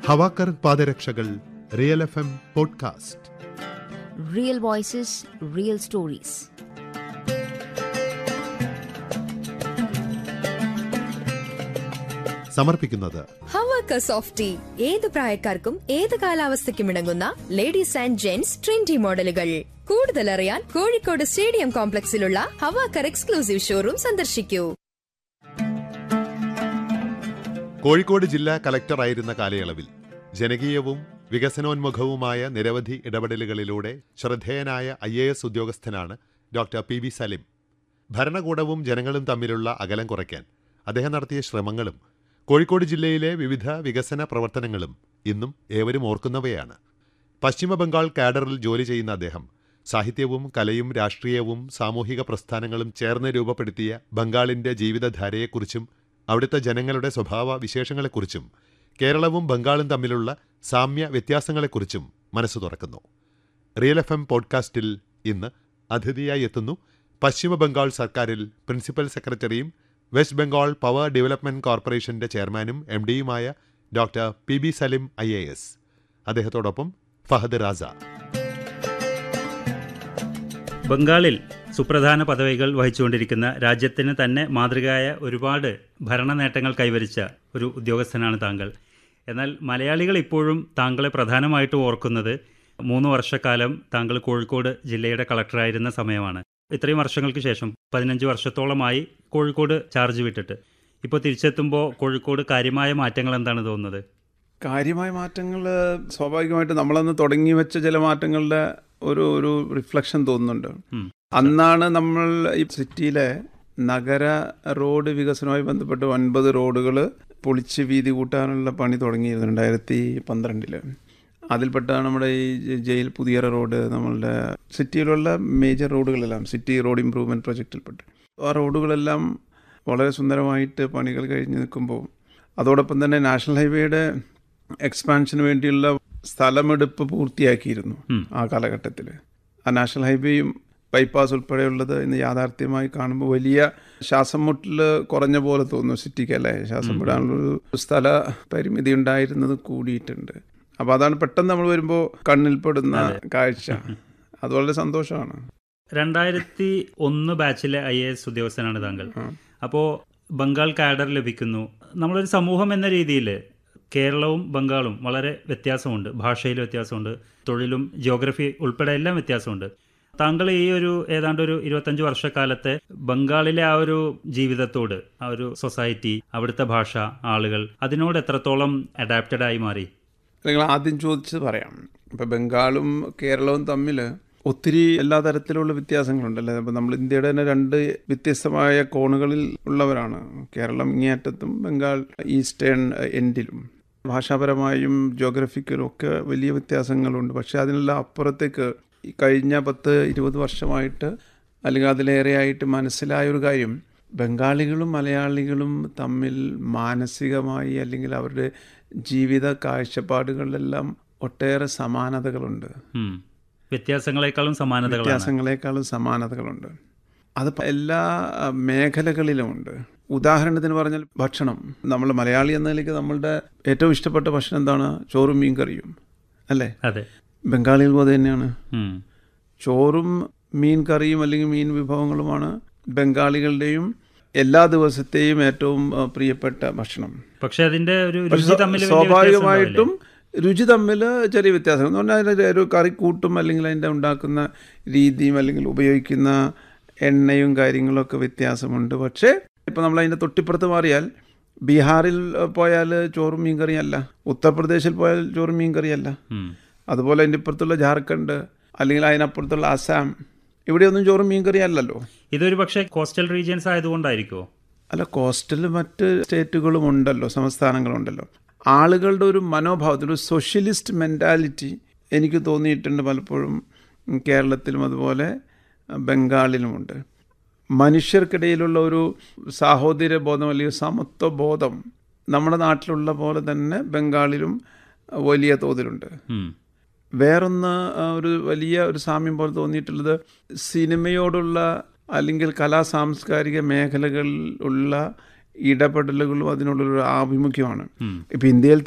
ഹവാക്കർ പാദരക്ഷകൾ real F M podcast Real voices, real stories. സമർപ്പിക്കുന്നത് ഹവാക്ക soft tea ഏത് പ്രായക്കാർക്കും ഏത് കാലാവസ്ഥയ്ക്കും ഇണങ്ങുന്ന ലേഡീസ് ആൻഡ് ജെന്റ്സ് ട്രെൻഡി മോഡലുകൾ കൂടുതൽ അറിയാൻ കോഴിക്കോട് സ്റ്റേഡിയം കോംപ്ലക്സിലുള്ള ഹവാക്കർ എക്സ്ക്ലൂസീവ് ഷോറൂം സന്ദർശിക്കൂ കോഴിക്കോട് ജില്ലാ കലക്ടറായിരുന്ന കാലയളവിൽ ജനകീയവും വികസനോന്മുഖവുമായ നിരവധി ഇടപെടലുകളിലൂടെ ശ്രദ്ധേയനായ ഐ എ എസ് ഉദ്യോഗസ്ഥനാണ് ഡോക്ടർ പി ബി സലിം ഭരണകൂടവും ജനങ്ങളും തമ്മിലുള്ള അകലം കുറയ്ക്കാൻ അദ്ദേഹം നടത്തിയ ശ്രമങ്ങളും കോഴിക്കോട് ജില്ലയിലെ വിവിധ വികസന പ്രവർത്തനങ്ങളും ഇന്നും ഏവരും ഓർക്കുന്നവയാണ് പശ്ചിമ ബംഗാൾ കാഡറിൽ ജോലി ചെയ്യുന്ന അദ്ദേഹം സാഹിത്യവും കലയും രാഷ്ട്രീയവും സാമൂഹിക പ്രസ്ഥാനങ്ങളും ചേർന്ന് രൂപപ്പെടുത്തിയ ബംഗാളിന്റെ ജീവിതധാരയെക്കുറിച്ചും അവിടുത്തെ ജനങ്ങളുടെ സ്വഭാവ വിശേഷങ്ങളെക്കുറിച്ചും കേരളവും ബംഗാളും തമ്മിലുള്ള സാമ്യ വ്യത്യാസങ്ങളെക്കുറിച്ചും മനസ്സ് തുറക്കുന്നു റിയൽ എഫ് എം പോഡ്കാസ്റ്റിൽ ഇന്ന് അതിഥിയായി എത്തുന്നു പശ്ചിമ ബംഗാൾ സർക്കാരിൽ പ്രിൻസിപ്പൽ സെക്രട്ടറിയും വെസ്റ്റ് ബംഗാൾ പവർ ഡെവലപ്മെന്റ് കോർപ്പറേഷന്റെ ചെയർമാനും എം ഡിയുമായ doctor P B Salim I A S അദ്ദേഹത്തോടൊപ്പം ഫഹദ് റാസ ബംഗാളിൽ സുപ്രധാന പദവികൾ വഹിച്ചുകൊണ്ടിരിക്കുന്ന രാജ്യത്തിന് തന്നെ മാതൃകയായ ഒരുപാട് ഭരണ നേട്ടങ്ങൾ കൈവരിച്ച ഒരു ഉദ്യോഗസ്ഥനാണ് താങ്കൾ എന്നാൽ മലയാളികൾ ഇപ്പോഴും താങ്കളെ പ്രധാനമായിട്ടും ഓർക്കുന്നത് മൂന്ന് വർഷക്കാലം താങ്കൾ കോഴിക്കോട് ജില്ലയുടെ കളക്ടറായിരുന്ന സമയമാണ് ഇത്രയും വർഷങ്ങൾക്ക് ശേഷം പതിനഞ്ച് വർഷത്തോളമായി കോഴിക്കോട് ചാർജ് വിട്ടിട്ട് ഇപ്പോൾ തിരിച്ചെത്തുമ്പോൾ കോഴിക്കോട് കാര്യമായ മാറ്റങ്ങൾ എന്താണ് തോന്നുന്നത് കാര്യമായ മാറ്റങ്ങൾ സ്വാഭാവികമായിട്ട് നമ്മളന്ന് തുടങ്ങി വെച്ച ചില മാറ്റങ്ങളുടെ ഒരു ഒരു റിഫ്ലക്ഷൻ തോന്നുന്നുണ്ട് ഉം. അന്നാണ് നമ്മൾ ഈ സിറ്റിയിലെ നഗര റോഡ് വികസനവുമായി ബന്ധപ്പെട്ട് ഒൻപത് റോഡുകൾ പൊളിച്ച് വീതി കൂട്ടാനുള്ള പണി തുടങ്ങിയിരുന്നു രണ്ടായിരത്തി പന്ത്രണ്ടില് അതിൽപ്പെട്ടാണ് നമ്മുടെ ഈ ജ- ജയിൽ പുതിയറ റോഡ് നമ്മളുടെ സിറ്റിയിലുള്ള മേജർ റോഡുകളെല്ലാം സിറ്റി റോഡ് ഇമ്പ്രൂവ്മെൻറ്റ് പ്രൊജക്റ്റിൽപ്പെട്ട് ആ റോഡുകളെല്ലാം വളരെ സുന്ദരമായിട്ട് പണികൾ കഴിഞ്ഞ് നിൽക്കുമ്പോൾ അതോടൊപ്പം തന്നെ നാഷണൽ ഹൈവേയുടെ എക്സ്പാൻഷന് വേണ്ടിയുള്ള സ്ഥലമെടുപ്പ് പൂർത്തിയാക്കിയിരുന്നു ഉം. ആ കാലഘട്ടത്തിൽ ആ നാഷണൽ ഹൈവേയും ബൈപ്പാസ് ഉൾപ്പെടെയുള്ളത് ഇന്ന് യാഥാർത്ഥ്യമായി കാണുമ്പോൾ വലിയ ശ്വാസം മുട്ടൽ കുറഞ്ഞ പോലെ തോന്നുന്നു സിറ്റിക്ക് അല്ലേ ശ്വാസം വിടാനുള്ളൊരു സ്ഥല പരിമിതി ഉണ്ടായിരുന്നത് കൂടിയിട്ടുണ്ട് അപ്പോൾ അതാണ് പെട്ടെന്ന് നമ്മൾ വരുമ്പോൾ കണ്ണിൽപ്പെടുന്ന കാഴ്ച അത് വളരെ സന്തോഷമാണ് രണ്ടായിരത്തി ഒന്ന് ബാച്ചിലെ ഐ എ എസ് ഉദ്യോഗസ്ഥനാണ് താങ്കൾ അപ്പോൾ ബംഗാൾ കാഡർ ലഭിക്കുന്നു നമ്മളൊരു സമൂഹം എന്ന രീതിയിൽ കേരളവും ബംഗാളും വളരെ വ്യത്യാസമുണ്ട് ഭാഷയിൽ വ്യത്യാസമുണ്ട് തൊഴിലും ജിയോഗ്രഫി ഉൾപ്പെടെ എല്ലാം വ്യത്യാസമുണ്ട് താങ്കൾ ഈ ഒരു ഏതാണ്ട് ഒരു ഇരുപത്തഞ്ച് വർഷക്കാലത്തെ ബംഗാളിലെ ആ ഒരു ജീവിതത്തോട് ആ ഒരു സൊസൈറ്റി അവിടുത്തെ ഭാഷ ആളുകൾ അതിനോട് എത്രത്തോളം അഡാപ്റ്റഡ് ആയി മാറി നിങ്ങൾ ആദ്യം ചോദിച്ചത് പറയാം ഇപ്പം ബംഗാളും കേരളവും തമ്മിൽ ഒത്തിരി എല്ലാ തരത്തിലുള്ള വ്യത്യാസങ്ങളുണ്ടല്ലേ അപ്പം നമ്മൾ ഇന്ത്യയുടെ തന്നെ രണ്ട് വ്യത്യസ്തമായ കോണുകളിൽ ഉള്ളവരാണ് കേരളം ഇങ്ങേയറ്റത്തും ബംഗാൾ ഈസ്റ്റേൺ എൻഡിലും ഭാഷാപരമായും ജോഗ്രഫിക്കലും ഒക്കെ വലിയ വ്യത്യാസങ്ങളുണ്ട് പക്ഷേ അതിനെല്ലാം അപ്പുറത്തേക്ക് ഈ കഴിഞ്ഞ പത്ത് ഇരുപത് വർഷമായിട്ട് അല്ലെങ്കിൽ അതിലേറെയായിട്ട് മനസ്സിലായ ഒരു കാര്യം ബംഗാളികളും മലയാളികളും തമ്മിൽ മാനസികമായി അല്ലെങ്കിൽ അവരുടെ ജീവിത കാഴ്ചപ്പാടുകളിലെല്ലാം ഒട്ടേറെ സമാനതകളുണ്ട് ഉം. വ്യത്യാസങ്ങളെക്കാളും സമാനതകളാണ് വ്യത്യാസങ്ങളെക്കാളും സമാനതകളുണ്ട് അത് പ- എല്ലാ ആ, മേഖലകളിലുമുണ്ട് ഉദാഹരണത്തിന് പറഞ്ഞാൽ ഭക്ഷണം നമ്മൾ മലയാളി എന്ന നിലയ്ക്ക് നമ്മളുടെ ഏറ്റവും ഇഷ്ടപ്പെട്ട ഭക്ഷണം എന്താണ് ചോറും മീൻ കറിയും അല്ലേ അതെ ബംഗാളികൾ പോലെ തന്നെയാണ് ഉം. ചോറും മീൻ കറിയും അല്ലെങ്കിൽ മീൻ വിഭവങ്ങളുമാണ് ബംഗാളികളുടെയും എല്ലാ ദിവസത്തെയും ഏറ്റവും ആ, പ്രിയപ്പെട്ട ഭക്ഷണം പക്ഷെ അതിന്റെ ഒരു പക്ഷെ രുചി തമ്മിൽ വലിയ സ്വാഭാവികമായിട്ടും രുചി തമ്മിൽ ചെറിയ വ്യത്യാസം എന്ന് പറഞ്ഞാൽ അതിൻ്റെ ഒരു കറിക്കൂട്ടും അല്ലെങ്കിൽ അതിൻ്റെ ഉണ്ടാക്കുന്ന രീതിയും അല്ലെങ്കിൽ ഉപയോഗിക്കുന്ന എണ്ണയും കാര്യങ്ങളൊക്കെ വ്യത്യാസമുണ്ട് പക്ഷേ ഇപ്പം നമ്മൾ അതിൻ്റെ തൊട്ടിപ്പുറത്ത് മാറിയാൽ ബീഹാറിൽ പോയാൽ ചോറും മീൻ കറിയല്ല ഉത്തർപ്രദേശിൽ പോയാൽ ചോറും മീൻ കറിയല്ല ഉം. അതുപോലെ അതിൻ്റെ ഇപ്പുറത്തുള്ള ജാർഖണ്ഡ് അല്ലെങ്കിൽ അതിനപ്പുറത്തുള്ള അസാം ഇവിടെയൊന്നും ചോറും മീൻ കറി അല്ലല്ലോ ഇതൊരു പക്ഷേ കോസ്റ്റൽ റീജിയൻസ് ആയതുകൊണ്ടായിരിക്കുമോ അല്ല കോസ്റ്റൽ മറ്റ് സ്റ്റേറ്റുകളും ഉണ്ടല്ലോ സംസ്ഥാനങ്ങളുണ്ടല്ലോ ആളുകളുടെ ഒരു മനോഭാവത്തിൽ ഒരു സോഷ്യലിസ്റ്റ് മെൻറ്റാലിറ്റി എനിക്ക് തോന്നിയിട്ടുണ്ട് പലപ്പോഴും കേരളത്തിലും അതുപോലെ ബംഗാളിലുമുണ്ട് മനുഷ്യർക്കിടയിലുള്ള ഒരു സാഹോദര്യ ബോധം അല്ലെങ്കിൽ സമത്വ ബോധം നമ്മുടെ നാട്ടിലുള്ള പോലെ തന്നെ ബംഗാളിലും വലിയ തോതിലുണ്ട് ഉം. വേറൊന്ന് ആ, ഒരു വലിയ ഒരു സാമ്യം പോലെ തോന്നിയിട്ടുള്ളത് സിനിമയോടുള്ള അല്ലെങ്കിൽ കലാ സാംസ്കാരിക മേഖലകളിൽ ഉള്ള ഇടപെടലുകളും അതിനുള്ളൊരു ആഭിമുഖ്യമാണ് ഇപ്പം ഇന്ത്യയിൽ